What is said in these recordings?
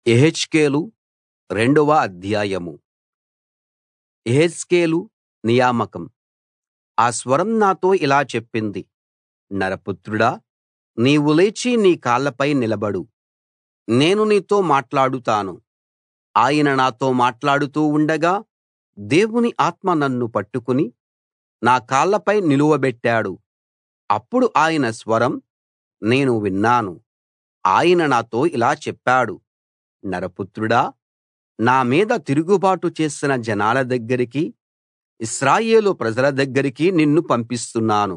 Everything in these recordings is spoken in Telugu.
యెహెజ్కేలు రెండవ అధ్యాయం యెహెజ్కేలు నియామకం ఆ స్వరం నాతో ఇలా చెప్పింది నరపుత్రుడా నీవు లేచి నీ కాళ్ళపై నిలబడు నేను నీతో మాట్లాడుతాను ఆయన నాతో మాట్లాడుతూ ఉండగా దేవుని ఆత్మ నన్ను పట్టుకుని నా కాళ్ళపై నిలువబెట్టాడు అప్పుడు ఆయన స్వరం నేను విన్నాను ఆయన నాతో ఇలా చెప్పాడు నరపుత్రుడా నా మీద తిరుగుబాటు చేసిన జనాల దగ్గరికి ఇశ్రాయేలు ప్రజల దగ్గరికి నిన్ను పంపిస్తున్నాను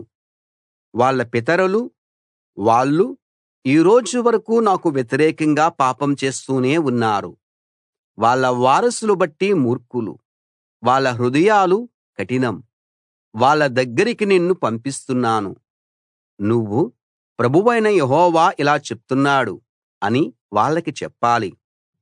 వాళ్ళ పితరులు వాళ్ళు ఈ రోజు వరకూ నాకు వ్యతిరేకంగా పాపం చేస్తూనే ఉన్నారు వాళ్ళ వారసులు బట్టి మూర్ఖులు వాళ్ళ హృదయాలు కఠినం వాళ్ళ దగ్గరికి నిన్ను పంపిస్తున్నాను నువ్వు ప్రభువైన యెహోవా ఇలా చెప్తున్నాడు అని వాళ్ళకి చెప్పాలి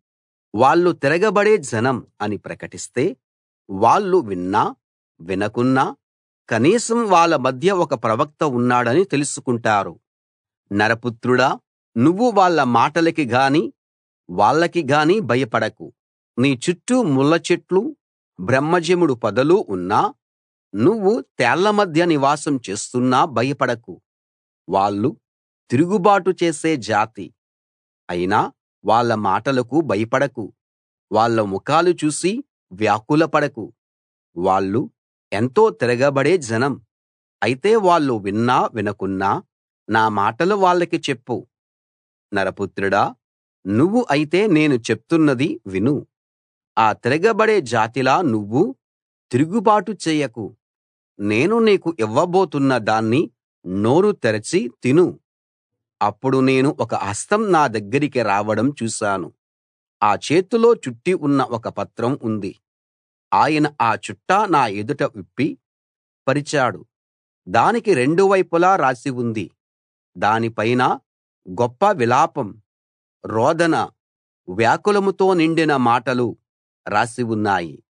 వాళ్ళు తిరగబడే జనం అని ప్రకటిస్తే వాళ్ళు విన్నా వినకున్నా కనీసం వాళ్ళ మధ్య ఒక ప్రవక్త ఉన్నాడని తెలుసుకుంటారు నరపుత్రుడా నువ్వు వాళ్ళ మాటలకి గాని వాళ్ళకి గాని భయపడకు నీ చుట్టూ ముళ్ళ చెట్లు బ్రహ్మజెముడు పొదలు ఉన్నా నువ్వు తేళ్ల మధ్య నివాసం చేస్తున్నా భయపడకు వాళ్ళు తిరుగుబాటు చేసే జాతి అయినా వాళ్ళ మాటలకు భయపడకు వాళ్ళ ముఖాలు చూసి వ్యాకులపడకు వాళ్ళు ఎంతో తిరగబడే జనం అయితే వాళ్ళు విన్నా వినకున్నా నా మాటలు వాళ్ళకి చెప్పు నరపుత్రుడా నువ్వు అయితే నేను చెప్తున్నది విను ఆ తిరగబడే జాతిలా నువ్వు తిరుగుబాటు చేయకు నేను నీకు ఇవ్వబోతున్న దాన్ని నోరు తెరచి తిను అప్పుడు నేను ఒక హస్తం నా దగ్గరికి రావడం చూశాను ఆ చేతిలో చుట్టి ఉన్న ఒక పత్రం ఉంది ఆయన ఆ చుట్ట నా ఎదుట విప్పి పరిచాడు దానికి రెండు వైపులా రాసి ఉంది దాని పైన గొప్ప విలాపం రోదన వ్యాకులంతో నిండిన మాటలు రాసి ఉన్నాయి